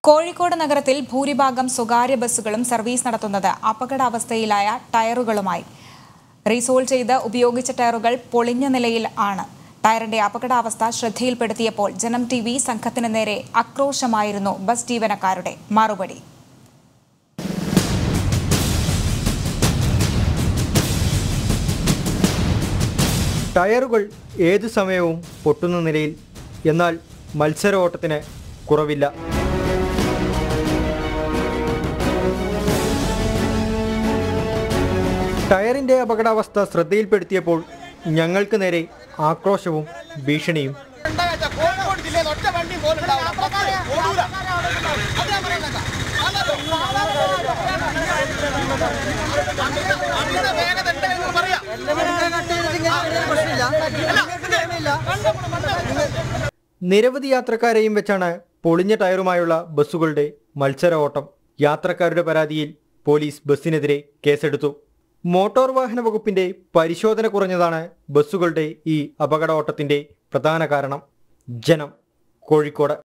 കോഴിക്കോട് നഗരത്തിൽ ഭൂരിഭാഗം സ്വകാര്യ ബസ്സുകളും സർവീസ് നടത്തുന്നത് അപകടാവസ്ഥയിലായ ടയറുകളുമായി റീസോൾ ചെയ്ത് ഉപയോഗിച്ച ടയറുകൾ പൊളിഞ്ഞ നിലയിൽ ആണ് ടയറിന്റെ അപകടാവസ്ഥ ശ്രദ്ധയിൽപ്പെടുത്തിയപ്പോൾ ജനം ടി വി സംഘത്തിന് നേരെ ആക്രോശമായിരുന്നു ബസ് ജീവനക്കാരുടെ മറുപടി ടയറുകൾ ഏതു സമയവും പൊട്ടുന്ന നിലയിൽ എന്നാൽ മത്സര ഓട്ടത്തിന് കുറവില്ല ടയറിന്റെ അപകടാവസ്ഥ ശ്രദ്ധയിൽപ്പെടുത്തിയപ്പോൾ ഞങ്ങൾക്ക് നേരെ ആക്രോശവും ഭീഷണിയും ഉണ്ടാകാത്ത കോഴിക്കോട് ജില്ലയിൽ ഒറ്റ വണ്ടി പോലും ഉണ്ടാവില്ല. ബസ് ഓടൂല. അത് ഞാൻ പറയുന്നത്. അമിത വേഗത ഉണ്ട് എന്ന് പറയാം. നിരവധി യാത്രക്കാരെയും വെച്ചാണ് പൊളിഞ്ഞ ടയറുമായുള്ള ബസ്സുകളുടെ മത്സര ഓട്ടം യാത്രക്കാരുടെ പരാതിയിൽ പോലീസ് ബസ്സിനെതിരെ കേസെടുത്തു മോട്ടോർ വാഹന വകുപ്പിന്റെ പരിശോധന കുറഞ്ഞതാണ് ബസ്സുകളുടെ ഈ അപകട ഓട്ടത്തിന്റെ പ്രധാന കാരണം ജനം കോഴിക്കോട്